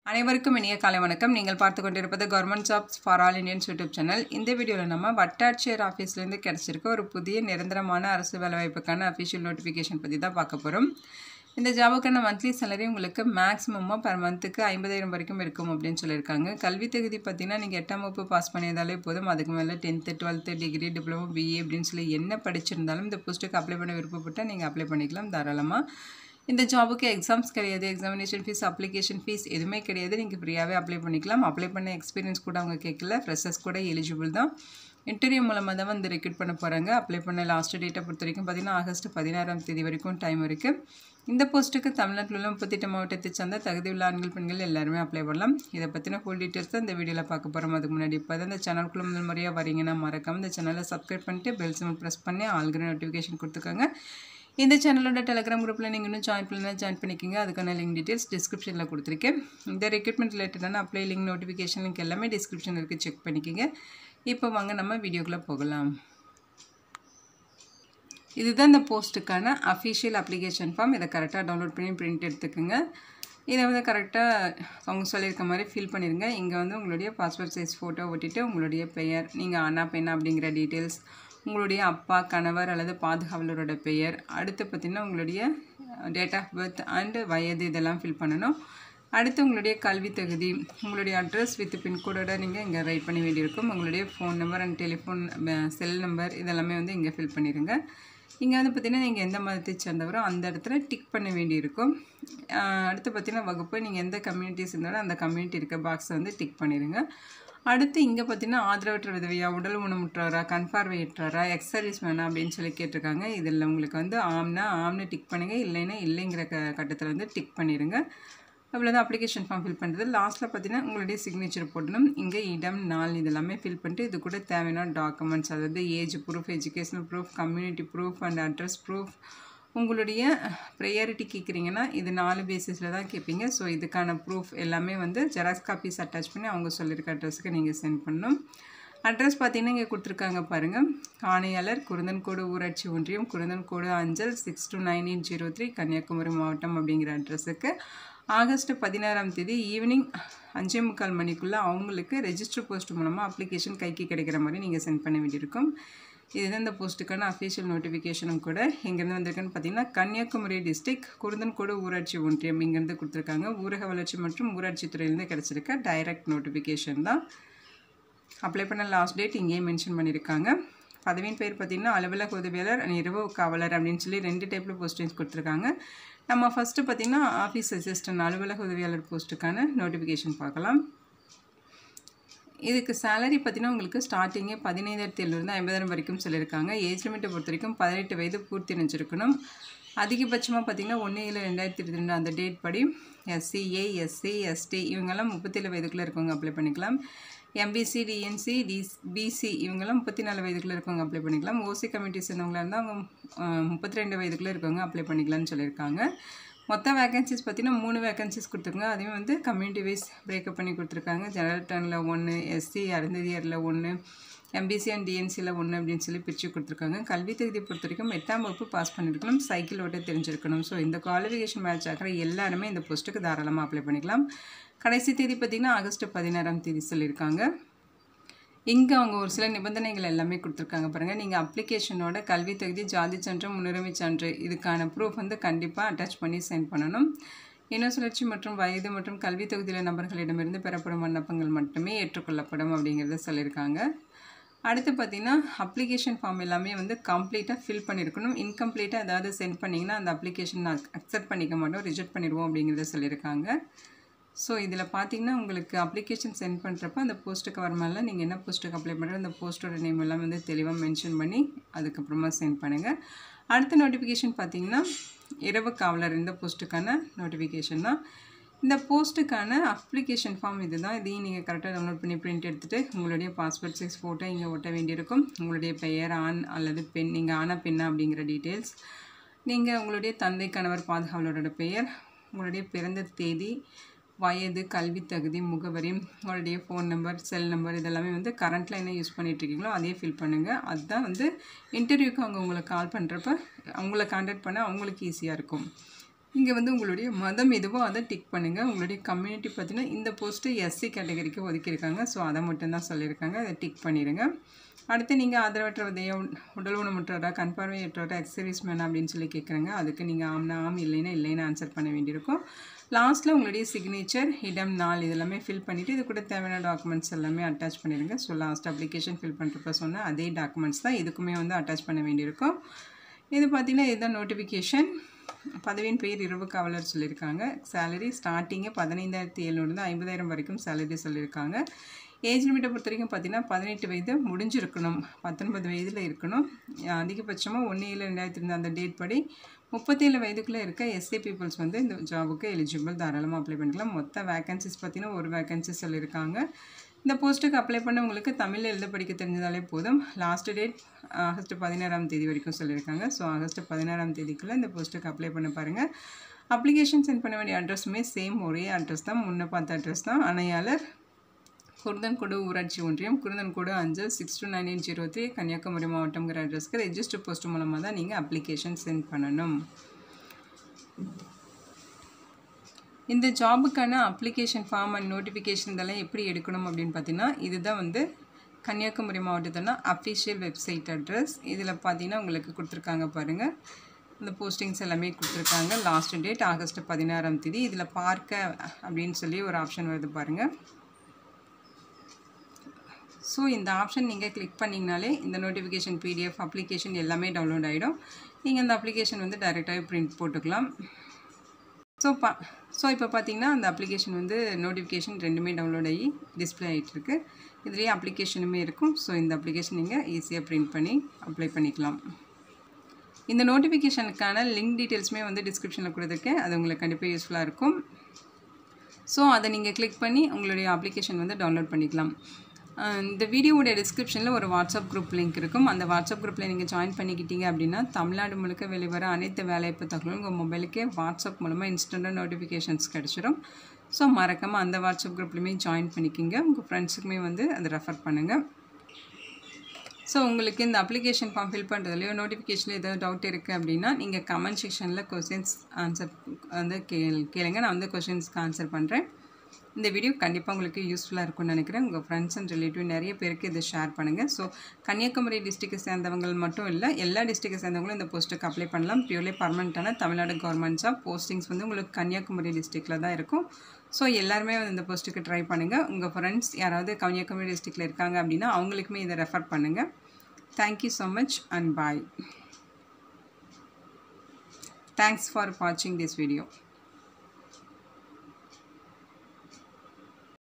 அனைவருக்கும் இனிய காலை வணக்கம் நீங்கள் பார்த்து கொண்டிருப்பது government jobs for all Indians YouTube channel இந்த வீடியோவில் நம்ம வட்டாட்சியர் ஆஃபீஸ்லேருந்து கிடச்சிருக்க ஒரு புதிய நிரந்தரமான அரசு வேலைவாய்ப்புக்கான அஃபிஷியல் நோட்டிஃபிகேஷன் பற்றி தான் பார்க்க போகிறோம் இந்த ஜாபுக்கான மந்த்லி சேலரி உங்களுக்கு மேக்ஸிமமாக பர் மந்த்துக்கு ஐம்பதாயிரம் வரைக்கும் இருக்கும் அப்படின்னு சொல்லியிருக்காங்க கல்வி தகுதி பார்த்தீங்கன்னா நீங்கள் எட்டாம் வகுப்பு பாஸ் பண்ணியிருந்தாலே போதும் அதுக்கு மேலே tenth twelfth degree diploma BA அப்படின்னு சொல்லி என்ன படிச்சிருந்தாலும் இந்த போஸ்ட்டுக்கு அப்ளை பண்ண விருப்பப்பட்டால் நீங்கள் அப்ளை பண்ணிக்கலாம் தாராளமாக இந்த ஜாபுக்கு எக்ஸாம்ஸ் கிடையாது எக்ஸாமினேஷன் ஃபீஸ் அப்ளிகேஷன் ஃபீஸ் எதுவுமே கிடையாது நீங்கள் ஃப்ரீயாகவே அப்ளை பண்ணிக்கலாம் அப்ளை பண்ண எக்ஸ்பீரியன்ஸ் கூட அவங்க கேட்கல ஃப்ரெஷர்ஸ் கூட எலிஜிபிள் தான் இன்டர்வியூ மூலமாக தான் வந்து ரெக்ரூட் பண்ண போகிறாங்க அப்ளை பண்ண லாஸ்ட் டேட்டை பொறுத்த வரைக்கும் பார்த்தீங்கன்னா ஆகஸ்ட் பதினாறாம் தேதி வரைக்கும் டைம் இருக்குது இந்த போஸ்ட்டுக்கு தமிழ்நாட்டில் உள்ள முப்பத்தெட்டு மாவட்டத்தை சேர்ந்த தகுதியுள்ள ஆண்கள் பெண்கள் எல்லாருமே அப்ளை பண்ணலாம் இதை பற்றின ஃபுல் டீட்டெயில்ஸ் தான் இந்த வீடியோவில் பார்க்க போகிறோம் அதுக்கு முன்னாடி இப்போ தான் இந்த சேனலுக்குள்ள முதல் முறையாக வரீங்கன்னா மறக்காம இந்த சேனலை சப்ஸ்கிரைப் பண்ணிட்டு பெல் சிம்பிள் ப்ரெஸ் பண்ணி ஆல்கிற நோட்டிஃபிகேஷன் கொடுத்துக்கோங்க இந்த சேனலோட டெலிகிராம் குரூப்பில் நீங்கள் இன்னும் ஜாயின் பண்ணலாம் ஜாயின் பண்ணிக்கோங்க அதுக்கான லிங்க் டீட்டெயில்ஸ் டிஸ்கிரிப்ஷனில் கொடுத்துருக்கேன் இந்த ரெக்ரூட்மெண்ட் ரிலேட்டடான அப்ளை லிங்க் நோட்டிஃபிகேஷன் லிங்க் எல்லாமே டிஸ்கிரிப்ஷனில் இருக்குது செக் பண்ணிக்கோங்க இப்போ வாங்க நம்ம வீடியோக்குள்ளே போகலாம் இதுதான் இந்த போஸ்ட்டுக்கான அஃபிஷியல் அப்ளிகேஷன் ஃபார்ம் இதை கரெக்டாக டவுன்லோட் பண்ணி பிரிண்ட் எடுத்துக்கோங்க இதை வந்து கரெக்டாக அவங்க சொல்லியிருக்க மாதிரி ஃபில் பண்ணிடுங்க இங்கே வந்து உங்களுடைய பாஸ்போர்ட் சைஸ் ஃபோட்டோ ஒட்டிட்டு உங்களுடைய பெயர் நீங்கள் அண்ணா பெண்ணா அப்படிங்கிற டீட்டெயில்ஸ் உங்களுடைய அப்பா கணவர் அல்லது பாதுகாவலரோட பெயர் அடுத்து பார்த்திங்கன்னா உங்களுடைய டேட் ஆஃப் பர்த் அண்டு வயது இதெல்லாம் ஃபில் பண்ணணும் அடுத்து உங்களுடைய கல்வி தகுதி உங்களுடைய அட்ரஸ் வித் பின்கோடோட நீங்கள் இங்கே ரைட் பண்ண வேண்டியிருக்கும் உங்களுடைய phone number and telephone cell number இதெல்லாமே வந்து இங்கே ஃபில் பண்ணிடுங்க இங்கே வந்து பார்த்திங்கன்னா நீங்கள் எந்த மதத்தை சேர்ந்தவரோ அந்த இடத்துல டிக் பண்ண வேண்டியிருக்கும் அடுத்து பார்த்திங்கன்னா வகுப்பு நீங்கள் எந்த கம்யூனிட்டிஸ் இருந்தாலும் அந்த கம்யூனிட்டி இருக்க பாக்ஸை வந்து டிக் பண்ணிடுங்க அடுத்து இங்கே பார்த்தீங்கன்னா ஆதரவற்ற விதவையா உடல் ஊனமுற்றவரா கண்பார்வையற்றவரா எக்ஸ் சர்வீஸ் வேணா அப்படின்னு சொல்லி கேட்டிருக்காங்க இதில் உங்களுக்கு வந்து ஆம்னா ஆம்னு டிக் பண்ணுங்கள் இல்லைன்னா இல்லைங்கிற க கட்டத்தில் வந்து டிக் பண்ணிடுங்க அவ்வளோதான் அப்ளிகேஷன் ஃபார்ம் ஃபில் பண்ணுறது லாஸ்ட்டில் பார்த்தீங்கன்னா உங்களுடைய சிக்னேச்சர் போடணும் இங்கே இடம் நாள் இதெல்லாமே ஃபில் பண்ணிட்டு இது கூட தேவையான டாக்குமெண்ட்ஸ் அதாவது age proof educational proof community proof and address proof உங்களுடைய ப்ரையாரிட்டி கேட்குறீங்கன்னா இது நாலு பேசிஸில் தான் கேட்பீங்க ஸோ இதுக்கான ப்ரூஃப் எல்லாமே வந்து ஜெராக்ஸ் காப்பீஸ் அட்டாச் பண்ணி அவங்க சொல்லியிருக்க அட்ரஸுக்கு நீங்கள் சென்ட் பண்ணணும் அட்ரஸ் பார்த்தீங்கன்னா இங்கே கொடுத்துருக்காங்க பாருங்கள் ஆணையாளர் குருந்தன்கோடு ஊராட்சி ஒன்றியம் குருந்தன்கோடு அஞ்சல் six two nine eight zero three Kanniyakumari மாவட்டம் அப்படிங்கிற அட்ரஸுக்கு ஆகஸ்ட் பதினாறாம் தேதி ஈவினிங் அஞ்சே முக்கால் மணிக்குள்ளே அவங்களுக்கு ரெஜிஸ்டர் போஸ்ட் மூலமாக அப்ளிகேஷன் கைக்கு கிடைக்கிற மாதிரி நீங்கள் சென்ட் பண்ண வேண்டியிருக்கும் இதுதான் இந்த போஸ்ட்டுக்கான அஃபிஷியல் நோட்டிஃபிகேஷனும் கூட எங்கேருந்து வந்திருக்குன்னு பார்த்தீங்கன்னா கன்னியாகுமரி டிஸ்ட்ரிக் குருந்தன்கோடு ஊராட்சி ஒன்றியம் இங்கேருந்து கொடுத்துருக்காங்க ஊரக வளர்ச்சி மற்றும் ஊராட்சி துறையிலேருந்து கிடச்சிருக்க டைரக்ட் நோட்டிஃபிகேஷன் தான் அப்ளை பண்ண லாஸ்ட் டேட் இங்கேயே மென்ஷன் பண்ணியிருக்காங்க பதவியின் பேர் பார்த்திங்கன்னா அலுவலக உதவியாளர் இரவு காவலர் அப்படின்னு சொல்லி ரெண்டு டைப்பில் போஸ்டிங்ஸ் கொடுத்துருக்காங்க நம்ம ஃபஸ்ட்டு பார்த்திங்கன்னா ஆஃபீஸ் அசிஸ்டன்ட் அலுவலக உதவியாளர் போஸ்ட்டுக்கான நோட்டிஃபிகேஷன் பார்க்கலாம் இதுக்கு சேலரி பார்த்தீங்கன்னா உங்களுக்கு ஸ்டார்டிங்கே பதினைந்தாயிரத்திலிருந்து ஐம்பதாயிரம் வரைக்கும் சொல்லியிருக்காங்க ஏஜ் லிமிட்டை பொறுத்த வரைக்கும் பதினெட்டு வயது பூர்த்தி நினச்சிருக்கணும் அதிகபட்சமாக பார்த்திங்கன்னா ஒன்று ஏழு ரெண்டாயிரத்தி இருபத்தி ரெண்டு அந்த டேட் படி எஸ்சிஏ எஸ்சி எஸ்டி இவங்கெல்லாம் முப்பத்தேழு வயதுக்குள்ளே இருக்கவங்க அப்ளை பண்ணிக்கலாம் எம்பிசி டிஎன்சி டி பிசி இவங்கெல்லாம் முப்பத்தி நாலு வயதுக்குள்ளே இருக்கவங்க அப்ளை பண்ணிக்கலாம் ஓசி கமிட்டி சேர்ந்தவங்களாக இருந்தால் அவங்க முப்பத்தி ரெண்டு வயதுக்குள்ளே இருக்கவங்க அப்ளை பண்ணிக்கலாம்னு சொல்லியிருக்காங்க மொத்த வேகன்சிஸ் பார்த்தீங்கன்னா மூணு வேகன்சிஸ் கொடுத்துருங்க அதையும் வந்து கம்யூனிட்டி வைஸ் பிரேக்கப் பண்ணி கொடுத்துருக்காங்க ஜெனரல் டர்னில் ஒன்று எஸ்சி அருந்ததியரில் ஒன்று எம்பிசி அண்ட் டிஎன்சியில் ஒன்று அப்படின்னு சொல்லி பிரித்து கொடுத்துருக்காங்க கல்வி தகுதி பொறுத்த வரைக்கும் எட்டாம் வகுப்பு பாஸ் பண்ணியிருக்கணும் சைக்கிள் ஓட்ட தெரிஞ்சிருக்கணும் ஸோ இந்த குவாலிஃபிகேஷன் மேட்ச் ஆகிற எல்லாருமே இந்த போஸ்ட்டுக்கு தாராளமாக அப்ளை பண்ணிக்கலாம் கடைசி தேதி பார்த்திங்கன்னா ஆகஸ்ட் பதினாறாம் தேதி சொல்லியிருக்காங்க இங்கே அவங்க ஒரு சில நிபந்தனைகள் எல்லாமே கொடுத்துருக்காங்க பாருங்கள் நீங்கள் அப்ளிகேஷனோட கல்வி தகுதி ஜாதி சான்று முன்னுரிமை சான்று இதுக்கான ப்ரூஃப் வந்து கண்டிப்பாக அட்டாச் பண்ணி சென்ட் பண்ணணும் இன சுழற்சி மற்றும் வயது மற்றும் கல்வி தகுதியுள்ள நபர்களிடமிருந்து பெறப்படும் விண்ணப்பங்கள் மட்டுமே ஏற்றுக்கொள்ளப்படும் அப்படிங்கிறத சொல்லியிருக்காங்க அடுத்து பார்த்திங்கன்னா அப்ளிகேஷன் ஃபார்ம் எல்லாமே வந்து கம்ப்ளீட்டாக ஃபில் பண்ணியிருக்கணும் இன்கம்ப்ளீட்டாக ஏதாவது சென்ட் பண்ணிங்கன்னா அந்த அப்ளிகேஷன் அக்செப்ட் பண்ணிக்க மாட்டோம் ரிஜெக்ட் பண்ணிடுவோம் அப்படிங்கிறத சொல்லியிருக்காங்க ஸோ இதில் பார்த்தீங்கன்னா உங்களுக்கு அப்ளிகேஷன் சென்ட் பண்ணுறப்ப அந்த போஸ்ட்டுக்கு வர மேலே நீங்கள் என்ன போஸ்ட்டுக்கு அப்ளை பண்ணுற அந்த போஸ்ட்டோட நேம் எல்லாம் வந்து தெளிவாக மென்ஷன் பண்ணி அதுக்கப்புறமா சென்ட் பண்ணுங்கள் அடுத்த நோட்டிஃபிகேஷன் பார்த்தீங்கன்னா இரவு காவலர் இந்த போஸ்ட்டுக்கான நோட்டிஃபிகேஷன் தான் இந்த போஸ்ட்டுக்கான அப்ளிகேஷன் ஃபார்ம் இது தான் இதையும் நீங்கள் கரெக்டாக டவுன்லோட் பண்ணி பிரிண்ட் எடுத்துகிட்டு உங்களுடைய பாஸ்போர்ட் சைஸ் ஃபோட்டோ இங்கே ஒட்ட வேண்டியிருக்கும் உங்களுடைய பெயர் ஆண் அல்லது பெண் நீங்கள் ஆனா பெண்ணா அப்படிங்கிற டீட்டெயில்ஸ் நீங்கள் உங்களுடைய தந்தை கணவர் பாதுகாவலரோட பெயர் உங்களுடைய பிறந்த தேதி வயது கல்வி தகுதி முகவரி உங்களுடைய ஃபோன் நம்பர் செல் நம்பர் இதெல்லாமே வந்து கரண்ட்டில் என்ன யூஸ் பண்ணிகிட்ருக்கீங்களோ அதே ஃபில் பண்ணுங்கள் அதுதான் வந்து இன்டர்வியூக்கு அவங்க உங்களை கால் பண்ணுறப்ப அவங்கள கான்டாக்ட் பண்ண அவங்களுக்கு ஈஸியாக இருக்கும் இங்கே வந்து உங்களுடைய மதம் எதுவோ அதை டிக் பண்ணுங்கள் உங்களுடைய கம்யூனிட்டி பார்த்தீங்கன்னா இந்த போஸ்ட்டு எஸ்சி கேட்டகரிக்கு ஒதுக்கியிருக்காங்க ஸோ அதை மட்டும்தான் சொல்லியிருக்காங்க அதை டிக் பண்ணிடுங்க அடுத்து நீங்கள் ஆதரவற்ற விதைய உடல் ஊனமுற்றவரா கண் பார்வையற்றவரா எக்ஸர்வீஸ் மேன் அப்படின்னு சொல்லி கேட்குறாங்க அதுக்கு நீங்கள் ஆம்னா ஆம் இல்லைன்னா இல்லைன்னு ஆன்சர் பண்ண வேண்டியிருக்கும் லாஸ்ட்டில் உங்களுடைய சிக்னேச்சர் இடம் நாள் இதெல்லாமே ஃபில் பண்ணிவிட்டு இது கூட தேவையான டாக்குமெண்ட்ஸ் எல்லாமே அட்டாச் பண்ணிடுங்க ஸோ லாஸ்ட் அப்ளிகேஷன் ஃபில் பண்ணுறப்ப சொன்ன அதே டாக்குமெண்ட்ஸ் தான் இதுக்குமே வந்து அட்டாச் பண்ண வேண்டியிருக்கும் இது பார்த்திங்கன்னா இதுதான் நோட்டிஃபிகேஷன் பதவியின் பெயர் இரவு காவலர் சொல்லியிருக்காங்க சேலரி ஸ்டார்டிங்கே பதினைந்தாயிரத்தி எழுநூறுலேருந்து ஐம்பதாயிரம் வரைக்கும் சேலரி சொல்லியிருக்காங்க ஏஜ் லிமிட்டை பொறுத்த வரைக்கும் பார்த்தீங்கன்னா பதினெட்டு வயது முடிஞ்சிருக்கணும் பத்தொன்பது வயதில் இருக்கணும் அதிகபட்சமாக ஒன்று ஏழு ரெண்டாயிரத்தி ரெண்டு அந்த டேட் படி முப்பத்தேழு வயதுக்குள்ளே இருக்க எஸ்சி பீப்புள்ஸ் வந்து இந்த ஜாபுக்கு எலிஜிபிள் தாராளமாக அப்ளை பண்ணிக்கலாம் மொத்த வேகன்சிஸ் பார்த்தீங்கன்னா ஒரு வேகன்சி சொல்லியிருக்காங்க இந்த போஸ்ட்டுக்கு அப்ளை பண்ணவங்களுக்கு தமிழில் எழுத படிக்க தெரிஞ்சதாலே போதும் லாஸ்ட் டேட் ஆகஸ்ட் பதினாறாம் தேதி வரைக்கும் சொல்லியிருக்காங்க ஸோ ஆகஸ்ட் பதினாறாம் தேதிக்குள்ளே இந்த போஸ்ட்டுக்கு அப்ளை பண்ண பாருங்கள் அப்ளிகேஷன் சென்ட் பண்ண வேண்டிய அட்ரஸுமே சேம் ஒரே அட்ரஸ் தான் முன்ன பார்த்த அட்ரஸ் தான் அணையாளர் குருந்தன்கொடு ஊராட்சி ஒன்றியம் குருந்தன்கொடு அஞ்சல் six two nine eight zero three Kanniyakumari மாவட்டங்கிற அட்ரஸ்க்கு ரெஜிஸ்டர் போஸ்ட் மூலமாக தான் நீங்கள் அப்ளிகேஷன் சென்ட் பண்ணணும் இந்த ஜாபுக்கான அப்ளிகேஷன் ஃபார்ம் அண்ட் நோட்டிஃபிகேஷன் இதெல்லாம் எப்படி எடுக்கணும் அப்படின்னு பார்த்தீங்கன்னா இதுதான் வந்து கன்னியாகுமரி மாவட்டத்தோட அஃபிஷியல் வெப்சைட் அட்ரஸ் இதில் பார்த்தீங்கன்னா உங்களுக்கு கொடுத்துருக்காங்க பாருங்கள் இந்த போஸ்டிங்ஸ் எல்லாமே கொடுத்துருக்காங்க லாஸ்ட் டேட் ஆகஸ்ட் பதினாறாம் தேதி இதில் பார்க்க அப்படின்னு சொல்லி ஒரு ஆப்ஷன் வருது பாருங்கள் ஸோ இந்த ஆப்ஷன் நீங்கள் கிளிக் பண்ணிங்கனாலே இந்த நோட்டிஃபிகேஷன் பிடிஎஃப் அப்ளிகேஷன் எல்லாமே டவுன்லோட் ஆகிடும் நீங்கள் அந்த அப்ளிகேஷன் வந்து டைரெக்டாகவே பிரிண்ட் போட்டுக்கலாம் ஸோ பா ஸோ இப்போ பார்த்தீங்கன்னா அந்த அப்ளிகேஷன் வந்து நோட்டிஃபிகேஷன் ரெண்டுமே டவுன்லோட் ஆகி டிஸ்பிளே ஆகிட்டுருக்கு இதுலேயே அப்ளிகேஷனுமே இருக்கும் ஸோ இந்த அப்ளிகேஷன் நீங்கள் ஈஸியாக பிரிண்ட் பண்ணி அப்ளை பண்ணிக்கலாம் இந்த நோட்டிஃபிகேஷனுக்கான லிங்க் டீட்டெயில்ஸுமே வந்து டிஸ்கிரிப்ஷனில் கொடுத்துருக்கேன் அது உங்களுக்கு கண்டிப்பாக யூஸ்ஃபுல்லாக இருக்கும் ஸோ அதை நீங்கள் கிளிக் பண்ணி உங்களுடைய அப்ளிகேஷன் வந்து டவுன்லோட் பண்ணிக்கலாம் இந்த வீடியோவோட டிஸ்கிரிப்ஷனில் ஒரு வாட்ஸ்அப் குரூப் லிங்க் இருக்கும் அந்த வாட்ஸ்அப் குரூப்பில் நீங்கள் ஜாயின் பண்ணிக்கிட்டீங்க அப்படின்னா தமிழ்நாடு முழுக்க வெளிவர அனைத்து வேலைவாய்ப்பு தகவலும் உங்கள் மொபைலுக்கே வாட்ஸ்அப் மூலமாக இன்ஸ்டண்ட்டாக நோட்டிஃபிகேஷன்ஸ் கிடச்சிரும் ஸோ மறக்காமல் அந்த வாட்ஸ்அப் குரூப்லையுமே ஜாயின் பண்ணிக்கிங்க உங்கள் ஃப்ரெண்ட்ஸுக்குமே வந்து அதை ரெஃபர் பண்ணுங்கள் ஸோ உங்களுக்கு இந்த அப்ளிகேஷன் ஃபார்ம் ஃபில் பண்ணுறதுலையோ நோட்டிஃபிகேஷனில் ஏதாவது டவுட் இருக்குது அப்படின்னா நீங்கள் கமெண்ட் செக்ஷனில் கொஸ்டின்ஸ் ஆன்சர் வந்து கே கேளுங்க நான் வந்து கொஷின்ஸ்க்கு ஆன்சர் பண்ணுறேன் இந்த வீடியோ கண்டிப்பாக உங்களுக்கு யூஸ்ஃபுல்லாக இருக்கும்னு நினைக்கிறேன் உங்கள் ஃப்ரெண்ட்ஸ் அண்ட் ரிலேட்டிவ் நிறைய பேருக்கு இதை ஷேர் பண்ணுங்கள் ஸோ கன்னியாகுமரி டிஸ்ட்ரிக்டை சேர்ந்தவங்க மட்டும் இல்லை எல்லா டிஸ்ட்ரிக்டை சேர்ந்தவங்களும் இந்த போஸ்ட்டுக்கு அப்ளை பண்ணலாம் பியூர்லி பர்மனெண்ட்டான தமிழ்நாடு கவர்மெண்ட் ஜாப் போஸ்டிங்ஸ் வந்து உங்களுக்கு கன்னியாகுமரி டிஸ்ட்ரிக்டில் தான் இருக்கும் ஸோ எல்லாருமே வந்து இந்த போஸ்ட்டுக்கு ட்ரை பண்ணுங்கள் உங்கள் ஃப்ரெண்ட்ஸ் யாராவது கன்னியாகுமரி டிஸ்ட்ரிக்டில் இருக்காங்க அப்படின்னா அவங்களுக்குமே இதை ரெஃபர் பண்ணுங்கள் thank you so much and bye thanks for வாட்சிங் திஸ் வீடியோ